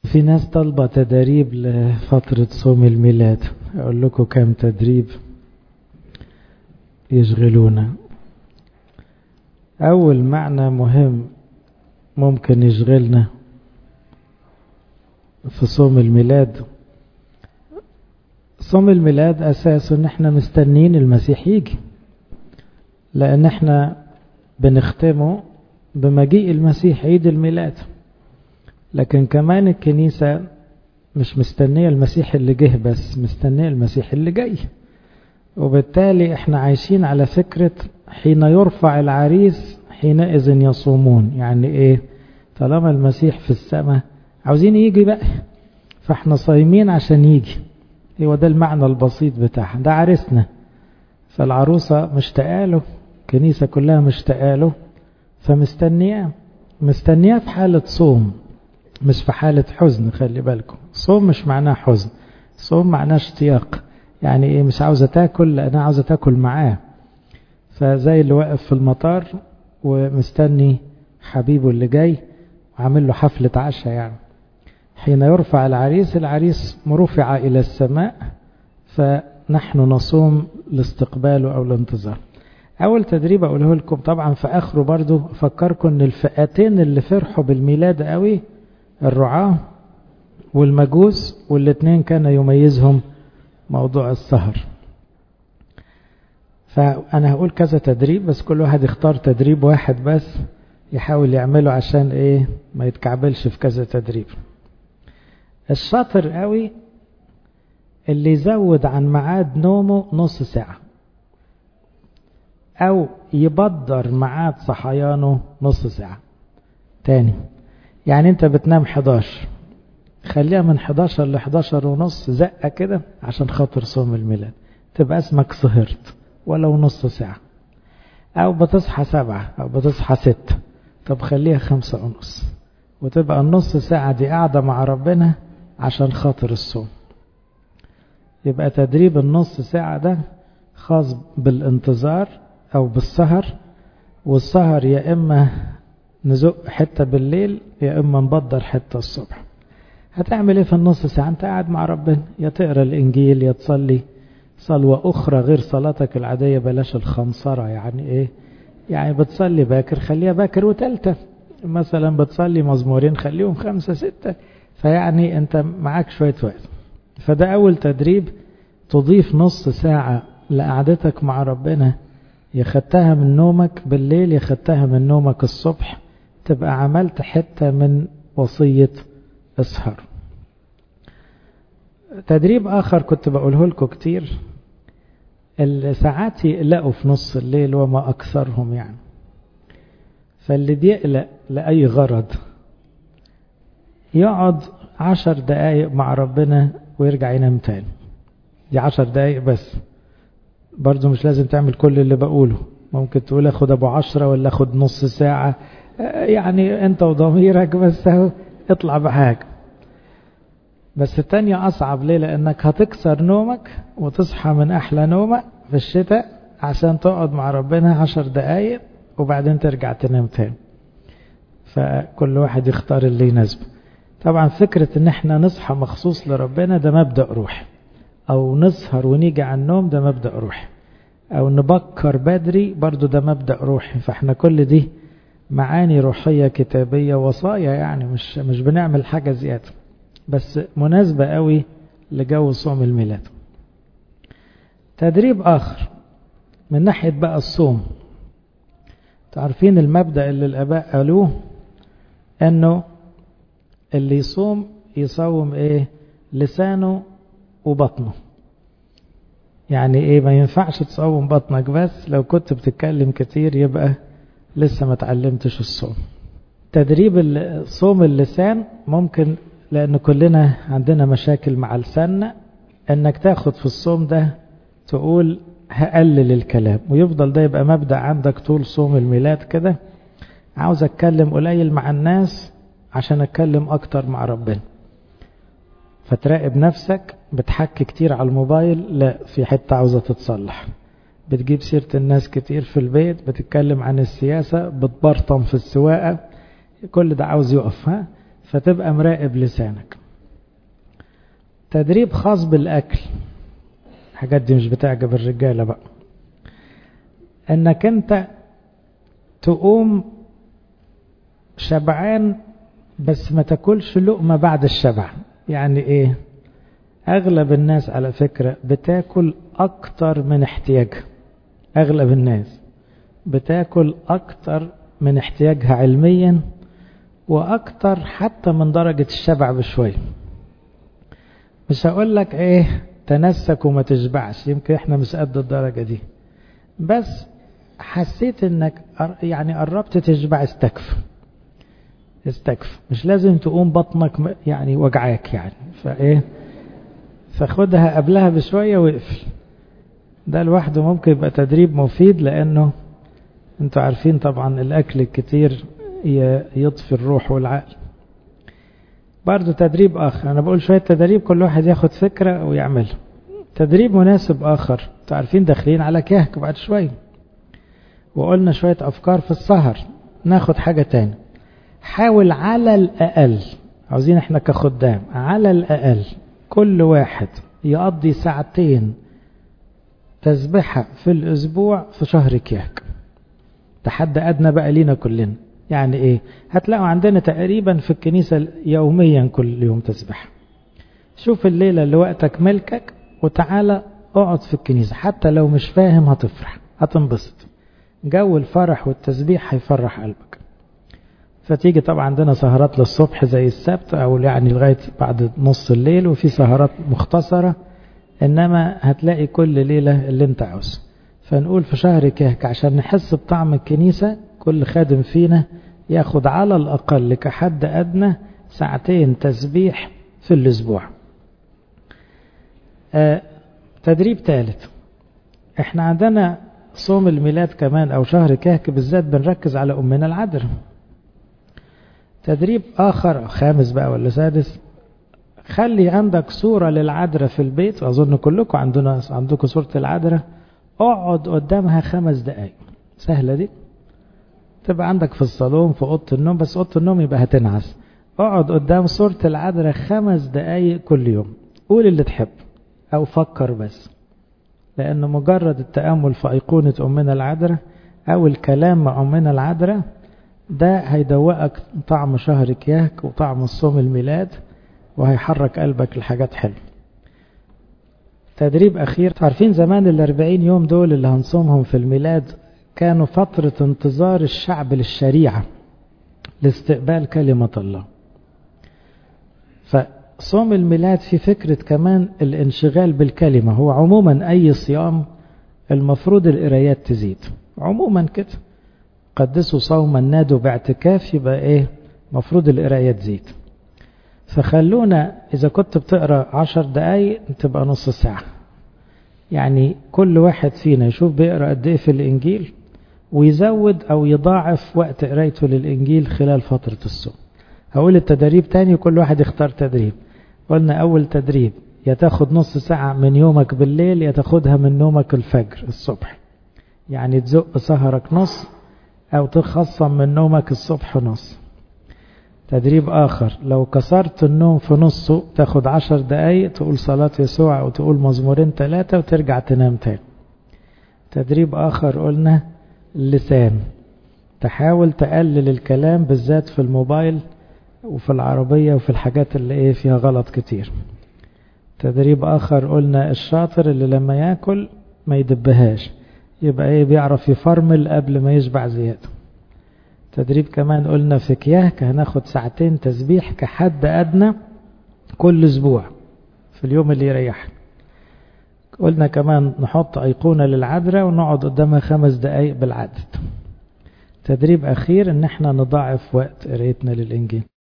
في ناس طالبة تدريب لفترة صوم الميلاد أقول لكم كم تدريب يشغلونا أول معنى مهم ممكن يشغلنا في صوم الميلاد صوم الميلاد أساسه إن احنا مستنين المسيح يجي لأن احنا بنختمه بمجيء المسيح عيد الميلاد لكن كمان الكنيسة مش مستنية المسيح اللي جه بس مستنية المسيح اللي جاي وبالتالي احنا عايشين على فكرة حين يرفع العريس حينئذ يصومون يعني ايه طالما المسيح في السماء عاوزين يجي بقى فاحنا صايمين عشان يجي هو ده المعنى البسيط بتاعها ده عريسنا فالعروسة مشتاقة له الكنيسة كلها مشتاقة له فمستنياه مستنياه في حالة صوم مش في حالة حزن خلي بالكم صوم مش معناه حزن صوم معناه اشتياق يعني ايه مش عاوزة تاكل انا عاوزة تاكل معاه فزي اللي واقف في المطار ومستني حبيبه اللي جاي وعامل له حفلة عشاء يعني حين يرفع العريس العريس مرفع إلى السماء فنحن نصوم لاستقباله أو الانتظار أول تدريب أقوله لكم طبعا في آخره برضو أفكركم أن الفئتين اللي فرحوا بالميلاد قوي الرعاة والمجوس والاثنين كان يميزهم موضوع السهر فأنا هقول كذا تدريب بس كل واحد يختار تدريب واحد بس يحاول يعمله عشان ايه ما يتكعبلش في كذا تدريب الشاطر قوي اللي يزود عن ميعاد نومه نص ساعة او يبدر ميعاد صحيانه نص ساعة تاني يعني انت بتنام 11 خليها من 11 ل 11 ونص زقة كده عشان خاطر صوم الميلاد تبقى اسمك سهرت ولو نص ساعة او بتصحى سبعة او بتصحى ستة طب خليها خمسة ونص وتبقى النص ساعة دي قاعدة مع ربنا عشان خاطر الصوم يبقى تدريب النص ساعة ده خاص بالانتظار او بالسهر والسهر يا اما نزق حتة بالليل يا اما نبدر حتة الصبح هتعمل ايه في النص ساعة انت قاعد مع ربنا يا تقرا الانجيل يا تصلي صلوة اخرى غير صلاتك العادية بلاش الخنصرة يعني ايه يعني بتصلي باكر خليها باكر وتالتة مثلا بتصلي مزمورين خليهم خمسة ستة فيعني انت معاك شوية وقت فده اول تدريب تضيف نص ساعة لقعدتك مع ربنا يخدتها من نومك بالليل يخدتها من نومك الصبح تبقى عملت حتة من وصية اسهر تدريب آخر كنت بقوله لكم كتير ساعات يقلقوا في نص الليل وما أكثرهم يعني فاللي بيقلق لأي غرض يقعد عشر دقايق مع ربنا ويرجع ينام تاني دي عشر دقايق بس برضو مش لازم تعمل كل اللي بقوله ممكن تقول اخد ابو عشرة ولا اخد نص ساعة يعني انت وضميرك بس اهو اطلع بحاجة بس التانية أصعب ليه لأنك هتكسر نومك وتصحى من أحلى نومك في الشتاء عشان تقعد مع ربنا عشر دقايق وبعدين ترجع تنام تاني فكل واحد يختار اللي يناسبه طبعا فكرة ان احنا نصحى مخصوص لربنا ده مبدأ روحي او نسهر ونيجي على النوم ده مبدأ روحي او نبكر بدري برضو ده مبدأ روحي فاحنا كل دي معاني روحية كتابية وصايا يعني مش مش بنعمل حاجة زيادة بس مناسبة قوي لجو صوم الميلاد تدريب آخر من ناحية بقى الصوم تعرفين المبدأ اللي الآباء قالوه أنه اللي يصوم يصوم إيه لسانه وبطنه يعني إيه ما ينفعش تصوم بطنك بس لو كنت بتتكلم كتير يبقى لسه ما تعلمتش الصوم تدريب صوم اللسان ممكن لأن كلنا عندنا مشاكل مع لساننا أنك تاخد في الصوم ده تقول هقلل الكلام ويفضل ده يبقى مبدأ عندك طول صوم الميلاد كده عاوز أتكلم قليل مع الناس عشان أتكلم أكتر مع ربنا فتراقب نفسك بتحكي كتير على الموبايل لا في حتة عاوزة تتصلح بتجيب سيرة الناس كتير في البيت بتتكلم عن السياسة بتبرطم في السواقة كل ده عاوز يقف ها فتبقى مراقب لسانك تدريب خاص بالأكل الحاجات دي مش بتعجب الرجالة بقى انك انت تقوم شبعان بس ما تاكلش لقمة بعد الشبع يعني ايه اغلب الناس على فكرة بتاكل اكتر من احتياجها اغلب الناس بتاكل اكتر من احتياجها علميا واكتر حتى من درجة الشبع بشوية مش هقول لك ايه تنسك وما تشبعش يمكن احنا مش قد الدرجة دي بس حسيت انك يعني قربت تشبع استكفى استكفى مش لازم تقوم بطنك يعني وجعاك يعني فايه فخدها قبلها بشوية واقفل ده لوحده ممكن يبقى تدريب مفيد لانه انتوا عارفين طبعا الاكل الكتير يطفي الروح والعقل برضو تدريب اخر انا بقول شوية تدريب كل واحد ياخد فكرة ويعملها تدريب مناسب اخر انتوا عارفين داخلين على كهك بعد شوية وقلنا شوية افكار في السهر ناخد حاجة تاني حاول على الاقل عاوزين احنا كخدام على الاقل كل واحد يقضي ساعتين تسبحة في الاسبوع في شهر كياك تحدى ادنى بقى لينا كلنا يعني ايه هتلاقوا عندنا تقريبا في الكنيسة يوميا كل يوم تسبح شوف الليلة اللي وقتك ملكك وتعالى اقعد في الكنيسة حتى لو مش فاهم هتفرح هتنبسط جو الفرح والتسبيح هيفرح قلبك فتيجي طبعا عندنا سهرات للصبح زي السبت او يعني لغاية بعد نص الليل وفي سهرات مختصرة انما هتلاقي كل ليلة اللي انت عاوزه فنقول في شهر كهك عشان نحس بطعم الكنيسة كل خادم فينا ياخد على الأقل كحد أدنى ساعتين تسبيح في الأسبوع آه تدريب ثالث احنا عندنا صوم الميلاد كمان أو شهر كهك بالذات بنركز على أمنا العذراء تدريب آخر خامس بقى ولا سادس خلي عندك صورة للعذراء في البيت أظن كلكم عندنا عندكم صورة العذراء اقعد قدامها خمس دقايق سهلة دي تبقى عندك في الصالون في أوضة النوم بس أوضة النوم يبقى هتنعس اقعد قدام صورة العذراء خمس دقايق كل يوم قول اللي تحب أو فكر بس لأن مجرد التأمل في أيقونة أمنا العذراء أو الكلام مع أمنا العذراء ده هيدوقك طعم شهر كياك وطعم الصوم الميلاد وهيحرك قلبك لحاجات حلوه تدريب أخير عارفين زمان الأربعين يوم دول اللي هنصومهم في الميلاد كانوا فترة انتظار الشعب للشريعة لاستقبال كلمة الله فصوم الميلاد في فكرة كمان الانشغال بالكلمة هو عموما أي صيام المفروض القرايات تزيد عموما كده قدسوا صوما نادوا باعتكاف يبقى ايه مفروض القراية تزيد فخلونا إذا كنت بتقرأ عشر دقايق تبقى نص ساعة يعني كل واحد فينا يشوف بيقرأ قد إيه في الإنجيل ويزود أو يضاعف وقت قرايته للإنجيل خلال فترة الصوم هقول التدريب تاني كل واحد يختار تدريب قلنا أول تدريب يا تاخد نص ساعة من يومك بالليل يا تاخدها من نومك الفجر الصبح يعني تزق سهرك نص أو تخصم من نومك الصبح نص تدريب آخر لو كسرت النوم في نصه تاخد عشر دقايق تقول صلاة يسوع أو تقول مزمورين ثلاثة وترجع تنام تاني تدريب آخر قلنا اللسان تحاول تقلل الكلام بالذات في الموبايل وفي العربية وفي الحاجات اللي ايه فيها غلط كتير تدريب آخر قلنا الشاطر اللي لما ياكل ما يدبهاش يبقى ايه بيعرف يفرمل قبل ما يشبع زيادة تدريب كمان قلنا في كياك هناخد ساعتين تسبيح كحد أدنى كل أسبوع في اليوم اللي يريحنا قلنا كمان نحط أيقونة للعذراء ونقعد قدامها خمس دقايق بالعدد تدريب أخير إن احنا نضاعف وقت قرايتنا للإنجيل